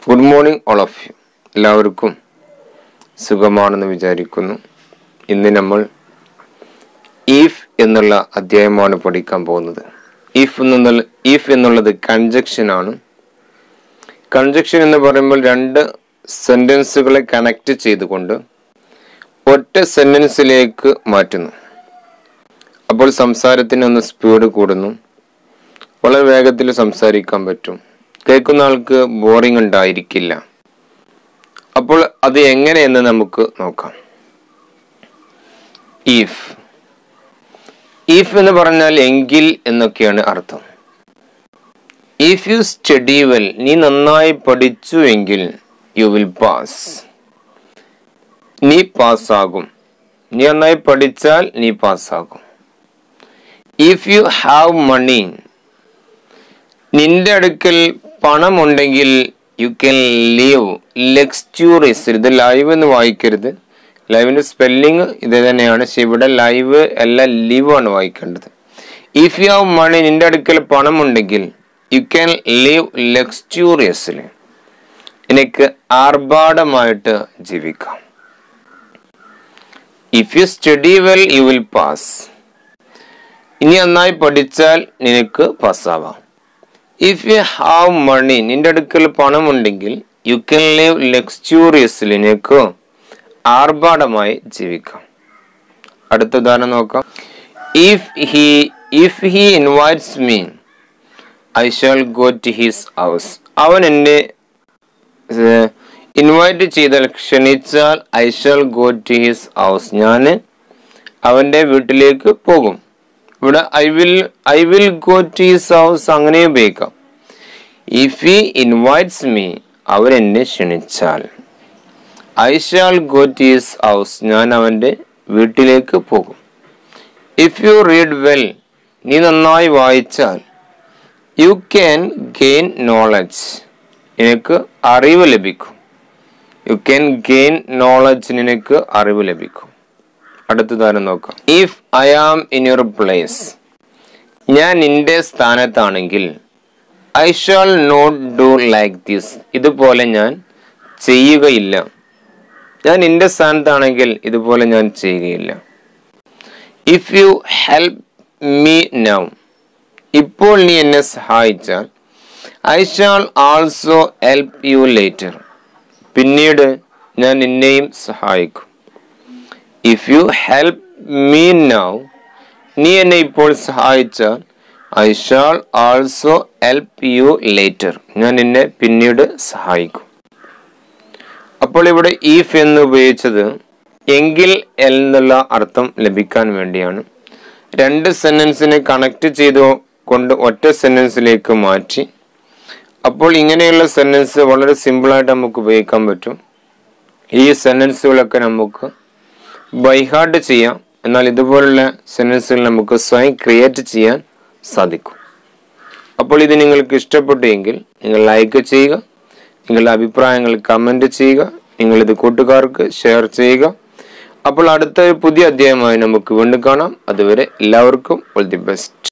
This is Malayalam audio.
good morning all of you എല്ലാവർക്കും സുഖമാണെന്ന് വിചാരിക്കുന്നു ഇന്ന് നമ്മൾ ഈഫ് എന്നുള്ള അധ്യായമാണ് പഠിക്കാൻ പോകുന്നത് ഈഫ് എന്നുള്ള ഈഫ് എന്നുള്ളത് കൺജക്ഷൻ ആണ് കൺജക്ഷൻ എന്ന് പറയുമ്പോൾ രണ്ട് സെന്റൻസുകളെ കണക്ട് ചെയ്തുകൊണ്ട് ഒറ്റ സെന്റൻസിലേക്ക് മാറ്റുന്നു അപ്പോൾ സംസാരത്തിന് ഒന്ന് സ്പീഡ് കൂടുന്നു വളരെ വേഗത്തിൽ സംസാരിക്കാൻ പറ്റും കേൾക്കുന്ന ആൾക്ക് ബോറിംഗ് ഉണ്ടായിരിക്കില്ല അപ്പോൾ അത് എങ്ങനെയെന്ന് നമുക്ക് നോക്കാം ഈഫ് ഈഫ് എന്ന് പറഞ്ഞാൽ എങ്കിൽ എന്നൊക്കെയാണ് അർത്ഥം ഇഫ് യു സ്റ്റഡി വെൽ നീ നന്നായി പഠിച്ചു എങ്കിൽ യു വിൽ പാസ് നീ പാസ്സാകും നീ നന്നായി പഠിച്ചാൽ നീ പാസ്സാകും ഇഫ് യു ഹാവ് മണി നിന്റെ അടുക്കൽ പണമുണ്ടെങ്കിൽ യു ക്യാൻ ലീവ് ലെക്സ്റ്റൂറിയസ് ഇത് ലൈവ് എന്ന് വായിക്കരുത് ലൈവിന്റെ സ്പെല്ലിങ് ഇത് തന്നെയാണ് പക്ഷെ ഇവിടെ ലൈവ് അല്ല ലീവ് ആണ് വായിക്കേണ്ടത് ഇഫ് യു ഹാവ് മണി നിന്റെ അടുക്കൽ പണമുണ്ടെങ്കിൽ യു ക്യാൻ ലീവ് ലെക്സ്റ്റൂറിയസ്ലി എനിക്ക് ആർഭാടമായിട്ട് ജീവിക്കാം if you study well you will pass ഇനി നന്നായി പഠിച്ചാൽ നിനക്ക് പാസ്സാവാം ഇഫ് യു ഹാവ് മണി നിന്റെ അടുക്കൽ പണമുണ്ടെങ്കിൽ യു കെൻ ലിവ് ലക്സ്യൂറിയസ്ലി നിനക്ക് ആർഭാടമായി ജീവിക്കാം അടുത്ത ഉദാഹരണം നോക്കാം if he if he invites me I shall go to his house അവൻ എന്നെ ഇൻവൈറ്റ് ചെയ്താൽ ക്ഷണിച്ചാൽ I shall go to his house ഞാൻ അവൻ്റെ വീട്ടിലേക്ക് പോകും ഇവിടെ I will I will go to his house അങ്ങനെ ഉപയോഗിക്കാം ഇഫ് ഹി ഇൻവൈറ്റ്സ് മീ അവൻ എന്നെ ക്ഷണിച്ചാൽ I shall go to his house ഞാൻ അവൻ്റെ വീട്ടിലേക്ക് പോകും ഇഫ് യു റീഡ് വെൽ നീ നന്നായി വായിച്ചാൽ യു ക്യാൻ ഗെയിൻ നോളജ് നിനക്ക് അറിവ് ലഭിക്കും യു ക്യാൻ ഗെയിൻ നോളജ് നിനക്ക് അറിവ് ലഭിക്കും അടുത്തതാരം നോക്കാം if I am in your place ഞാൻ നിന്റെ സ്ഥാനത്താണെങ്കിൽ I shall not do like this ഇതുപോലെ ഞാൻ ചെയ്യുകയില്ല ഞാൻ നിന്റെ സ്ഥാനത്താണെങ്കിൽ ഇതുപോലെ ഞാൻ ചെയ്യുകയില്ല if you help me now ഇപ്പോൾ നീ എന്നെ സഹായിച്ചാൽ I shall also help you later പിന്നീട് ഞാൻ നിന്നെയും സഹായിക്കും if you help me now നീ എന്നെ ഇപ്പോൾ സഹായിച്ചാൽ I shall also help you later ഞാൻ നിന്നെ പിന്നീട് സഹായിക്കും അപ്പോൾ ഇവിടെ ഈഫ് എന്ന് ഉപയോഗിച്ചത് എങ്കിൽ എന്നുള്ള അർത്ഥം ലഭിക്കാൻ വേണ്ടിയാണ് രണ്ട് സെന്റൻസിനെ കണക്ട് ചെയ്തു കൊണ്ട് ഒറ്റ സെന്റൻസിലേക്ക് മാറ്റി അപ്പോൾ ഇങ്ങനെയുള്ള സെന്റൻസ് വളരെ സിമ്പിളായിട്ട് നമുക്ക് ഉപയോഗിക്കാൻ പറ്റും ഈ സെന്റൻസുകളൊക്കെ നമുക്ക് ബൈഹാർട്ട് ചെയ്യാം എന്നാൽ ഇതുപോലുള്ള സെന്റൻസുകൾ നമുക്ക് സ്വയം ക്രിയേറ്റ് ചെയ്യാൻ സാധിക്കും അപ്പോൾ ഇത് നിങ്ങൾക്ക് ഇഷ്ടപ്പെട്ടു എങ്കിൽ നിങ്ങൾ ലൈക്ക് ചെയ്യുക നിങ്ങളുടെ അഭിപ്രായങ്ങൾ കമൻറ്റ് ചെയ്യുക നിങ്ങളിത് കൂട്ടുകാർക്ക് ഷെയർ ചെയ്യുക അപ്പോൾ അടുത്ത ഒരു പുതിയ അധ്യായമായി നമുക്ക് വീണ്ടും കാണാം അതുവരെ എല്ലാവർക്കും ഓൾ ദി ബെസ്റ്റ്